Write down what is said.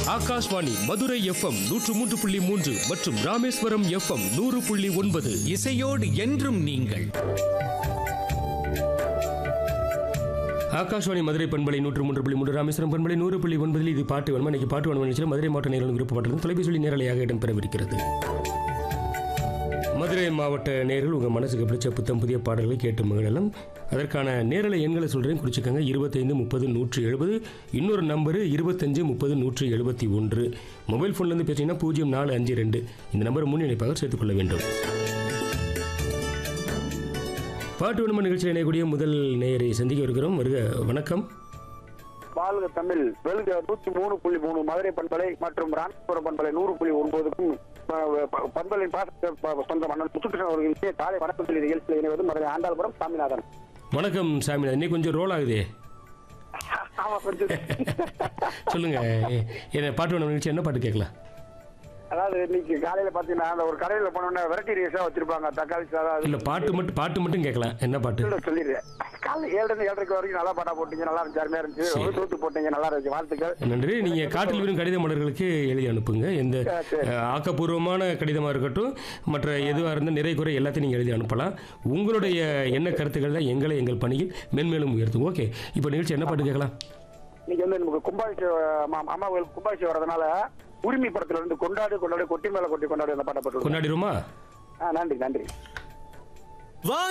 Akashvani Madurai FM நூற்று மூன்று புள்ளி மூன்று மற்றும் ராமேஸ்வரம் எஃப்எம் நூறு புள்ளி ஒன்பது இசையோடு என்றும் நீங்கள் ஆகாஷ்வாணி மதுரை பண்பலை நூற்று மூன்று புள்ளி மூன்று ராமேஸ்வரம் பண்பலை நூறு புள்ளி ஒன்பதில் இது பாட்டு வன்ம இன்னைக்கு பாட்டு வன்ம நிகழ்ச்சியில் மதுரை மாவட்ட நேரில் விருப்பப்பட்டது தொலைபேசி நேரலையாக இடம்பெறவிருக்கிறது மதுரை மாவட்ட நேரில் உங்கள் மனசுக்கு பிடிச்ச புத்தம் புதிய பாடல்களை கேட்டு மகிழலாம் அதற்கான நேரலை எண்களை சொல்கிறேன் குறிச்சிக்கோங்க இருபத்தைந்து முப்பது நூற்றி எழுபது இன்னொரு நம்பரு இருபத்தஞ்சு முப்பது நூற்றி எழுபத்தி ஒன்று மொபைல் ஃபோன்லேருந்து பேசிங்கன்னா பூஜ்ஜியம் நாலு அஞ்சு ரெண்டு இந்த நம்பர் முன்னிணைப்பாக சேர்த்துக்கொள்ள வேண்டும் பாட்டு வன்ம நிகழ்ச்சியில் இணையக்கூடிய முதல் நேயரை சந்திக்க இருக்கிறோம் வருக வணக்கம் வாழ்க தமிழ் வெல்க நூத்தி மூணு புள்ளி மூணு மதுரை பண்பலை மற்றும் ராமேஸ்வரம் பண்பலை நூறு புள்ளி ஒன்பதுக்கும் ப- ப- பண்பலின் பாச ப- சொந்த மன்னன் முத்துகிருஷ்ணன் அவர்கள் இனிய காலை வணக்கம் சொல்லி நிகழ்ச்சியில் இணைவது மதுரை ஆண்டாள்புரம் சாமிநாதன் வணக்கம் சாமி இன்னைக்கு கொஞ்சம் ரோல் ஆகுதே ஆமா கொஞ்சம் சொல்லுங்க என்ன பாட்டு வன்ம நிகழ்ச்சி என்ன பாட்டு கேட்கலாம் அதாவது இன்னைக்கு காலையில பாத்தீங்கன்னா அந்த ஒரு கடையில போனோம்னா வெரைட்டி ரைஸா வச்சிருப்பாங்க தக்காளி சாதம் அது இல்லை பாட்டு மட்டும் பாட்டு மட்டும் கேட்கலாம் என்ன பாட்டு சொல்லிடுறேன், சொல்லிடுறேன் காலைல ஏழு இருந்து ஏழரைக்கு வரைக்கும் நல்லா பாட்டா போட்டீங்க நல்லா இருந்துச்சு அருமையா இருந்துச்சு சரி. ஒரு தூத்து போட்டீங்க நல்லா இருந்துச்சு வாழ்த்துக்கள் நன்றி நீங்க காட்டில் வரும் கடித மலர்களுக்கு எழுதி அனுப்புங்க எந்த ஆ, சரி. அஹ், ஆக்கப்பூர்வமான கடிதமா இருக்கட்டும் மற்ற எதுவாக இருந்தால் நிறை குறை எல்லாத்தையும் நீங்க எழுதி அனுப்பலாம் உங்களுடைய எண்ண கருத்துக்கள் தான் எங்களை எங்கள் பணியில் மென்மேலும் உயர்த்தும் ஓகே இப்போ நிகழ்ச்சி என்ன பாட்டு கேட்கலாம் இன்னைக்கு வந்து நமக்கு கும்பாபிஷேகம் அம்மா கோயில் கும்பாபிஷேகம் வரதுனால உரிமை படத்துல இருந்து கொண்டாடு கொண்டாடு கொட்டி மேல கொட்டி கொண்டாடு அந்த பாட்டை போட்டு கொண்டாடிடுமா நன்றி நன்றி வா